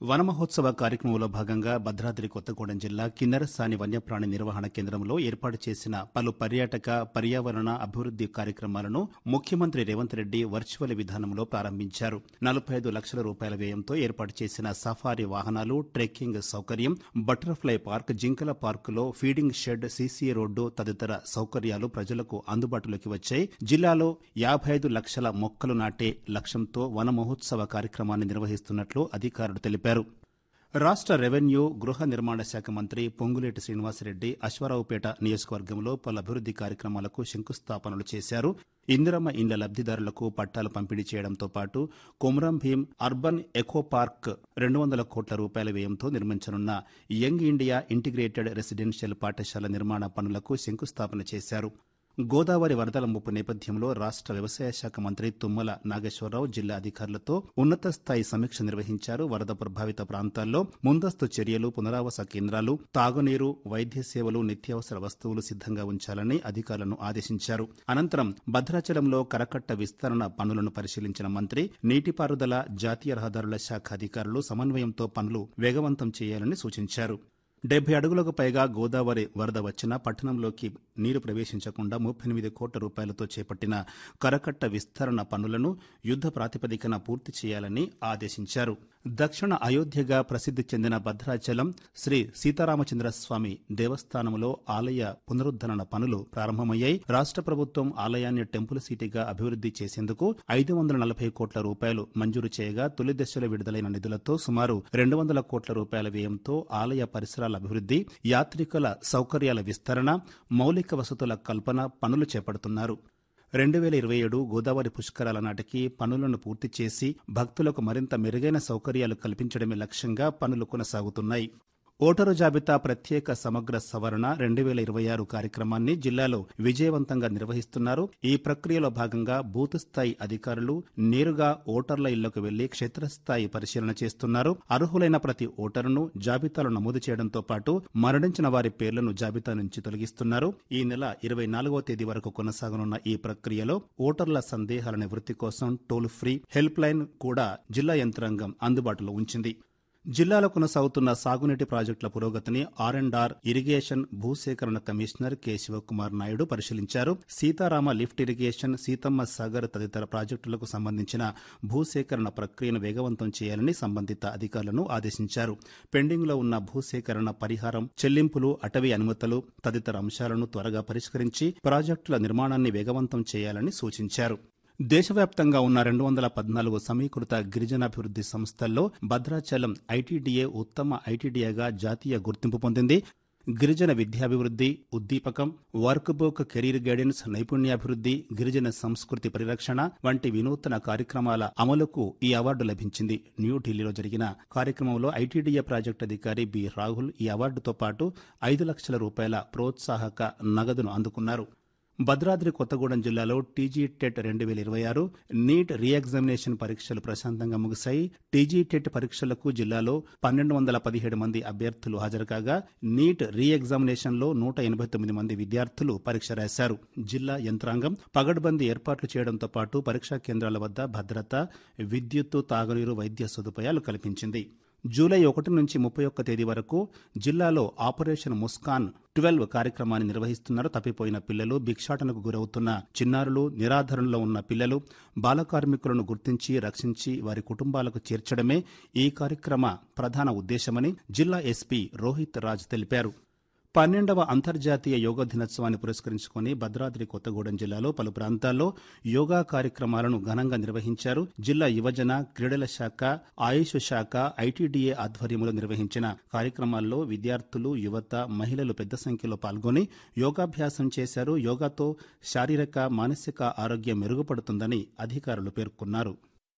వనమహోత్సవ కార్యక్రమంలో భాగంగా భద్రాద్రి కొత్తగూడెం జిల్లా కిన్నెరసాని వన్యప్రాణి నిర్వహణ కేంద్రంలో ఏర్పాటు చేసిన పలు పర్యాటక పర్యావరణ అభివృద్ది కార్యక్రమాలను ముఖ్యమంత్రి రేవంత్ రెడ్డి వర్చువల్ విధానంలో ప్రారంభించారు నలభై ఐదు లక్షల రూపాయల వ్యయంతో ఏర్పాటు చేసిన సఫారీ వాహనాలు ట్రెక్కింగ్ సౌకర్యం బటర్ఫ్లై పార్క్ జింకల పార్కులో ఫీడింగ్ షెడ్ సీసీ రోడ్డు తదితర సౌకర్యాలు ప్రజలకు అందుబాటులోకి వచ్చాయి జిల్లాలో యాభై ఐదు లక్షల మొక్కలు నాటే లక్ష్యంతో వన మహోత్సవ కార్యక్రమాన్ని నిర్వహిస్తున్నట్లు అధికారులు తెలిపారు రాష్ట్ర రెవెన్యూ గృహ నిర్మాణ శాఖ మంత్రి పొంగులేటి శ్రీనివాసరెడ్డి అశ్వారావుపేట నియోజకవర్గంలో పలు అభివృద్ది కార్యక్రమాలకు శంకుస్థాపనలు చేశారు ఇందిరమ్మ ఇండ్ల లబ్దిదారులకు పట్టాలు పంపిణీ చేయడంతో పాటు Komuram Bheem urban eco park రెండు వందల కోట్ల రూపాయల వ్యయంతో నిర్మించనున్న యంగ్ ఇండియా ఇంటిగ్రేటెడ్ రెసిడెన్షియల్ పాఠశాల నిర్మాణ పనులకు శంకుస్థాపన చేశారు గోదావరి వరదల ముప్పు నేపథ్యంలో రాష్ట్ర వ్యవసాయ శాఖ మంత్రి తుమ్మల నాగేశ్వరరావు జిల్లా అధికారులతో ఉన్నత స్థాయి సమీక్ష నిర్వహించారు వరద ప్రభావిత ప్రాంతాల్లో ముందస్తు చర్యలు పునరావాస కేంద్రాలు తాగునీరు వైద్య సేవలు నిత్యావసర వస్తువులు సిద్ధంగా ఉంచాలని అధికారులను ఆదేశించారు అనంతరం భద్రాచలంలో కరకట్ట విస్తరణ పనులను పరిశీలించిన మంత్రి నీటిపారుదల జాతీయ రహదారుల శాఖ అధికారులు సమన్వయంతో పనులు వేగవంతం చేయాలని సూచించారు డెబ్బై అడుగులకు పైగా గోదావరి వరద వచ్చినా పట్టణంలోకి నీరు ప్రవేశించకుండా ముప్పై ఎనిమిది కోట్ల రూపాయలతో చేపట్టిన కరకట్ట విస్తరణ పనులను యుద్ద ప్రాతిపదికన పూర్తి చేయాలని ఆదేశించారు దక్షిణ అయోధ్యగా ప్రసిద్ది చెందిన భద్రాచలం శ్రీ సీతారామచంద్రస్వామి దేవస్థానంలో ఆలయ పునరుద్దరణ పనులు ప్రారంభమయ్యాయి రాష్ట్ర ప్రభుత్వం ఆలయాన్ని టెంపుల్ సిటీగా అభివృద్ది చేసేందుకు ఐదు వందల నలభై కోట్ల రూపాయలు మంజూరు చేయగా తొలి దశలో విడుదలైన నిధులతో సుమారు రెండు వందల కోట్ల రూపాయల వ్యయంతో ఆలయ పరిసరాల అభివృద్ది యాత్రికుల సౌకర్యాల విస్తరణ మౌలిక వసతుల కల్పన పనులు చేపడుతున్నారు రెండు వేల ఇరవై ఏడు గోదావరి పుష్కరాల నాటికి పనులను పూర్తి చేసి భక్తులకు మరింత మెరుగైన సౌకర్యాలు కల్పించడమే లక్ష్యంగా పనులు కొనసాగుతున్నాయి ఓటరు జాబితా ప్రత్యేక సమగ్ర సవరణ రెండు వేల ఇరవై ఆరు కార్యక్రమాన్ని జిల్లాలో విజయవంతంగా నిర్వహిస్తున్నారు ఈ ప్రక్రియలో భాగంగా బూత్ స్థాయి అధికారులు నేరుగా ఓటర్ల ఇళ్లకు వెళ్లి క్షేత్రస్థాయి పరిశీలన చేస్తున్నారు అర్హులైన ప్రతి ఓటరును జాబితాలో నమోదు చేయడంతో పాటు మరణించిన వారి పేర్లను జాబితా నుంచి తొలగిస్తున్నారు ఈ నెల ఇరవై నాలుగవ తేదీ వరకు కొనసాగనున్న ఈ ప్రక్రియలో ఓటర్ల సందేహాల నివృత్తి కోసం టోల్ ఫ్రీ హెల్ప్ లైన్ కూడా జిల్లా యంత్రాంగం అందుబాటులో ఉంచింది జిల్లాలో కొనసాగుతున్న సాగునీటి ప్రాజెక్టుల పురోగతిని ఆర్ అండ్ ఆర్ ఇరిగేషన్ భూసేకరణ కమిషనర్ కె శివకుమార్ నాయుడు పరిశీలించారు సీతారామ లిఫ్ట్ ఇరిగేషన్ సీతమ్మ సాగర్ తదితర ప్రాజెక్టులకు సంబంధించిన భూసేకరణ ప్రక్రియను వేగవంతం చేయాలని సంబంధిత అధికారులను ఆదేశించారు పెండింగ్లో ఉన్న భూసేకరణ పరిహారం చెల్లింపులు అటవీ అనుమతులు తదితర అంశాలను త్వరగా పరిష్కరించి ప్రాజెక్టుల నిర్మాణాన్ని వేగవంతం చేయాలని సూచించారు దేశవ్యాప్తంగా ఉన్న రెండు వందల పద్నాలుగు సమీకృత గిరిజనాభివృద్ది సంస్థల్లో భద్రాచలం ఐటీడీఏ ఉత్తమ ఐటీడీఏగా జాతీయ గుర్తింపు పొందింది గిరిజన విద్యాభివృద్ది ఉద్దీపకం వర్క్ బుక్ కెరీర్ గైడెన్స్ నైపుణ్యాభివృద్ది గిరిజన సంస్కృతి పరిరక్షణ వంటి వినూత్న కార్యక్రమాల అమలుకు ఈ అవార్డు లభించింది న్యూఢిల్లీలో జరిగిన కార్యక్రమంలో ఐటీడీఏ ప్రాజెక్టు అధికారి బి రాహుల్ ఈ అవార్డుతో పాటు ఐదు లక్షల రూపాయల ప్రోత్సాహక నగదును అందుకున్నారు భద్రాద్రి కొత్తగూడెం జిల్లాలో టీజీ టెట్ రెండు వేల ఇరవై ఆరు నీట్ రీఎగ్జామినేషన్ పరీక్షలు ప్రశాంతంగా ముగిశాయి టీజీ టెట్ పరీక్షలకు జిల్లాలో పన్నెండు వందల పదిహేడు మంది అభ్యర్థులు హాజరు కాగా నీట్ రీఎగ్జామినేషన్లో నూట ఎనభై తొమ్మిది మంది విద్యార్థులు పరీక్ష రాశారు జిల్లా యంత్రాంగం పగడ్బందీ ఏర్పాట్లు చేయడంతో పాటు పరీక్షా కేంద్రాల వద్ద భద్రత విద్యుత్తు తాగునీరు వైద్య సదుపాయాలు కల్పించింది జూలై ఒకటి నుంచి ముప్పై ఒక్క తేదీ వరకు జిల్లాలో ఆపరేషన్ ముస్కాన్ ట్వెల్వ్ కార్యక్రమాన్ని నిర్వహిస్తున్నారు తప్పిపోయిన పిల్లలు భిక్షాటనకు గురవుతున్న చిన్నారులు నిరాధరణలో ఉన్న పిల్లలు బాల కార్మికులను గుర్తించి రక్షించి వారి కుటుంబాలకు చేర్చడమే ఈ కార్యక్రమ ప్రధాన ఉద్దేశమని జిల్లా ఎస్పీ రోహిత్ రాజ్ తెలిపారు పన్నెండవ అంతర్జాతీయ యోగా దినోత్సవాన్ని పురస్కరించుకుని భద్రాద్రి కొత్తగూడెం జిల్లాలో పలు ప్రాంతాల్లో యోగా కార్యక్రమాలను ఘనంగా నిర్వహించారు జిల్లా యువజన క్రీడల శాఖ ఆయుష్ శాఖ ఐటీడీఏ ఆధ్వర్యంలో నిర్వహించిన కార్యక్రమాల్లో విద్యార్థులు యువత మహిళలు పెద్ద సంఖ్యలో పాల్గొని యోగాభ్యాసం చేశారు యోగాతో శారీరక మానసిక ఆరోగ్యం మెరుగుపడుతుందని అధికారులు పేర్కొన్నారు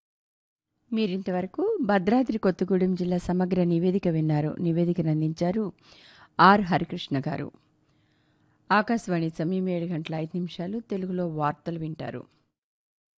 మీరింతవరకు భద్రాద్రి కొత్తగూడెం జిల్లా సమగ్ర నివేదిక విన్నారు నివేదికను అందించారు ఆర్ హరికృష్ణ గారు ఆకాశవాణి సమయం ఏడు గంటల ఐదు నిమిషాలు తెలుగులో వార్తలు వింటారు